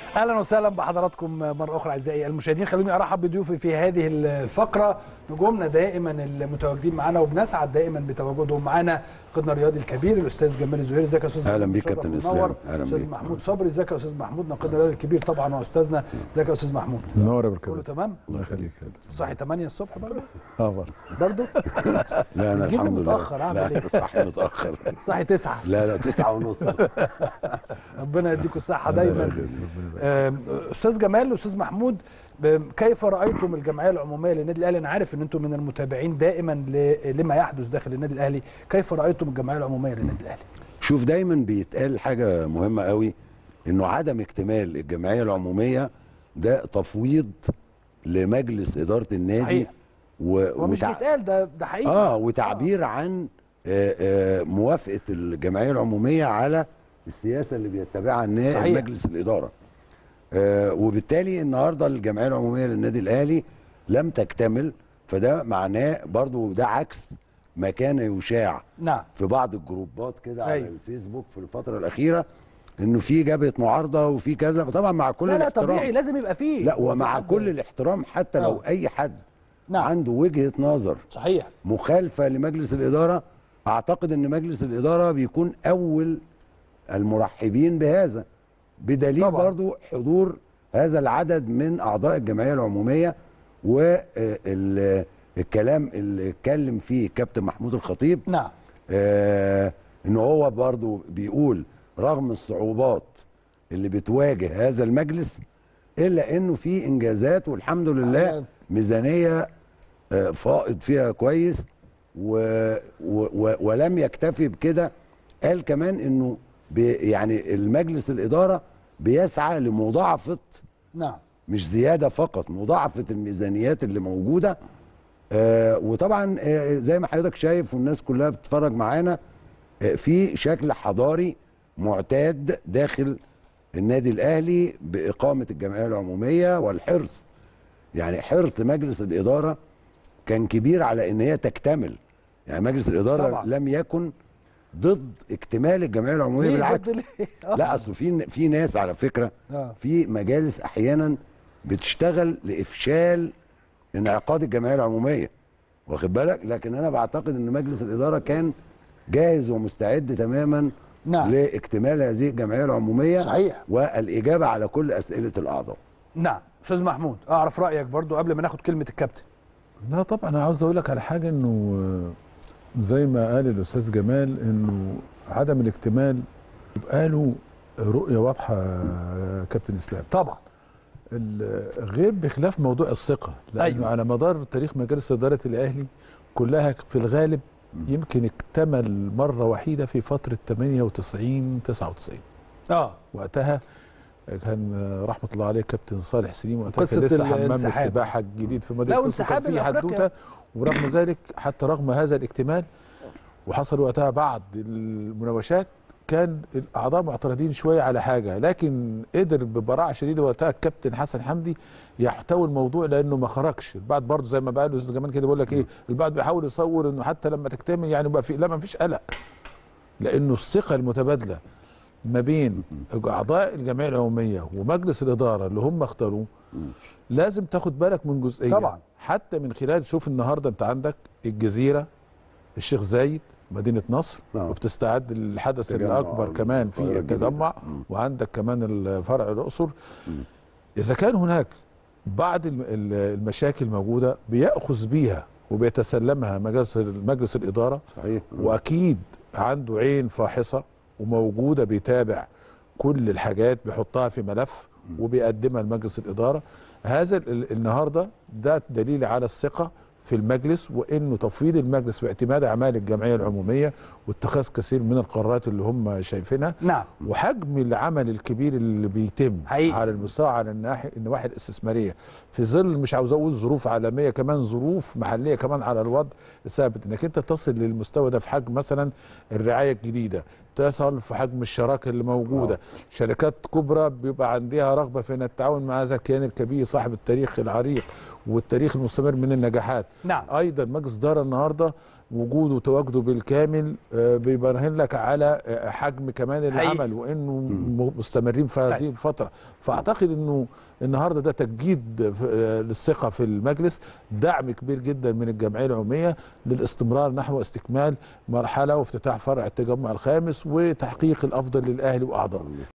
اهلا وسهلا بحضراتكم مره اخرى اعزائي المشاهدين خلوني ارحب بضيوفي في هذه الفقره نجومنا دائما المتواجدين معنا وبنسعد دائما بتواجدهم معنا قدنا الرياضي الكبير الاستاذ جمال الزهيري ازيك يا استاذ اهلا محمود؟ بيك شرف كابتن ومنور. اسلام اهلا استاذ بيك محمود صبري ازيك يا استاذ محمود ناقدنا الرياضي الكبير طبعا واستاذنا ازيك يا استاذ محمود منور يا كله بركات تمام الله يخليك صاحي 8 الصبح برضه اه برضه برضه لا انا بتجيبني الحمد لله متأخر، أعمل لا إيه؟ أنا صاحي متاخر صاحي 9 لا لا تسعة ونص ربنا يديكم الصحه دايما آم، استاذ جمال استاذ محمود آم، كيف رايتم الجمعيه العموميه للنادي الاهلي انا عارف ان انتم من المتابعين دائما ل- لما يحدث داخل النادي الاهلي كيف رايتم الجمعيه العموميه للنادي الاهلي شوف دايما بيتقال حاجه مهمه قوي انه عدم اكتمال الجمعيه العموميه ده تفويض لمجلس اداره النادي صحيح. و... هو مش وتع- بيتقال ده ده حقيقي اه وتعبير عن آه، آه، موافقه الجمعيه العموميه على السياسه اللي بيتبعها النا- صحيح. مجلس الاداره آه، وبالتالي النهارده الجمعيه العموميه للنادي الاهلي لم تكتمل فده معناه برضو ده عكس ما كان يشاع نعم في بعض الجروبات كده على أيوة. الفيسبوك في الفتره الاخيره انه في جبهه معارضه وفي كذا طبعا مع كل لا لا الاحترام طبيعي لازم يبقى فيه لا ومع حد- كل الاحترام حتى لو آه. اي حد نعم. عنده وجهه نظر صحيح مخالفه لمجلس الاداره اعتقد ان مجلس الاداره بيكون اول المرحبين بهذا بدليل طبعاً. طبعا. برضو حضور هذا العدد من اعضاء الجمعيه العموميه والكلام اللي اتكلم فيه كابتن محمود الخطيب نعم آه ان هو برضو بيقول رغم الصعوبات اللي بتواجه هذا المجلس الا انه في انجازات والحمد لله ميزانيه آه فائض فيها كويس و و و ولم يكتفي بكده قال كمان انه بي يعني المجلس الاداره بيسعى لمضاعفه نعم مش زياده فقط مضاعفه الميزانيات اللي موجوده آه وطبعا آه زي ما حضرتك شايف والناس كلها بتتفرج معانا آه في شكل حضاري معتاد داخل النادي الاهلي باقامه الجمعيه العموميه والحرص يعني حرص مجلس الاداره كان كبير على ان هي تكتمل يعني مجلس الاداره طبعاً. لم يكن ضد اكتمال الجمعيه العموميه ليه بالعكس ضد ليه؟ آه. لا اصل في في ناس على فكره آه. في مجالس احيانا بتشتغل لافشال انعقاد الجمعيه العموميه واخد بالك لكن انا بعتقد ان مجلس الاداره كان جاهز ومستعد تماما نعم. لاكتمال هذه الجمعيه العموميه صحيح. والاجابه على كل اسئله الاعضاء نعم استاذ محمود اعرف رايك برضو قبل ما ناخد كلمه الكابتن لا طبعا انا عاوز اقول لك على حاجه انه آه، زي ما قال الاستاذ جمال انه عدم الاكتمال يبقى له رؤيه واضحه يا كابتن اسلام طبعا ال- غير بخلاف موضوع الثقه لانه أيوة. أيوة. على مدار تاريخ مجالس اداره الاهلي كلها في الغالب يمكن اكتمل مره وحيده في فتره 98 99 اه وقتها كان رحمه الله عليه كابتن صالح سليم وقتها قصة كان لسه حمام الانسحاب. السباحه الجديد في لا، مدينه نصر وانسحاب وكان في الأفريقيا. حدوته ورغم ذلك حتى رغم هذا الاكتمال وحصل وقتها بعض المناوشات كان الاعضاء معترضين شويه على حاجه لكن قدر ببراعه شديده وقتها الكابتن حسن حمدي يحتوي الموضوع لانه ما خرجش البعض برضه زي ما بقى الاستاذ جمال كده بيقول لك ايه البعض بيحاول يصور انه حتى لما تكتمل يعني بقى في لا ما فيش قلق لانه الثقه المتبادله ما بين اعضاء الجمعيه العموميه ومجلس الاداره اللي هم اختاروه لازم تاخد بالك من جزئيه طبعاً. حتى من خلال شوف النهارده انت عندك الجزيره الشيخ زايد مدينه نصر نعم. وبتستعد للحدث تجمع الاكبر كمان في القاهرة الجديدة. التجمع مم. وعندك كمان الفرع الاقصر اذا كان هناك بعض الم- ال- المشاكل موجوده بياخذ بيها وبيتسلمها مجلس مجلس الاداره صحيح واكيد عنده عين فاحصه وموجوده بيتابع كل الحاجات بيحطها في ملف وبيقدمها لمجلس الاداره هذا ال- النهارده ده دليل على الثقه في المجلس وانه تفويض المجلس في اعتماد اعمال الجمعيه العموميه واتخاذ كثير من القرارات اللي هم شايفينها نعم وحجم العمل الكبير اللي بيتم حقيقي. على المستوى على الناحيه النواحي الاستثماريه في ظل مش عاوز اقول ظروف عالميه كمان ظروف محليه كمان على الوضع الثابت انك انت تصل للمستوى ده في حجم مثلا الرعايه الجديده تصل في حجم الشراكه اللي موجوده شركات كبرى بيبقى عندها رغبه في ان التعاون مع هذا الكيان الكبير صاحب التاريخ العريق والتاريخ المستمر من النجاحات نعم. ايضا مجلس اداره النهارده وجوده وتواجده بالكامل آه، بيبرهن لك على آه، حجم كمان حقيقي. العمل وانه م- مستمرين في هذه طيب. الفتره فاعتقد انه النهارده ده تجديد في- آه، للثقه في المجلس دعم كبير جدا من الجمعيه العموميه للاستمرار نحو استكمال مرحله وافتتاح فرع التجمع الخامس وتحقيق الافضل للاهلي واعضائه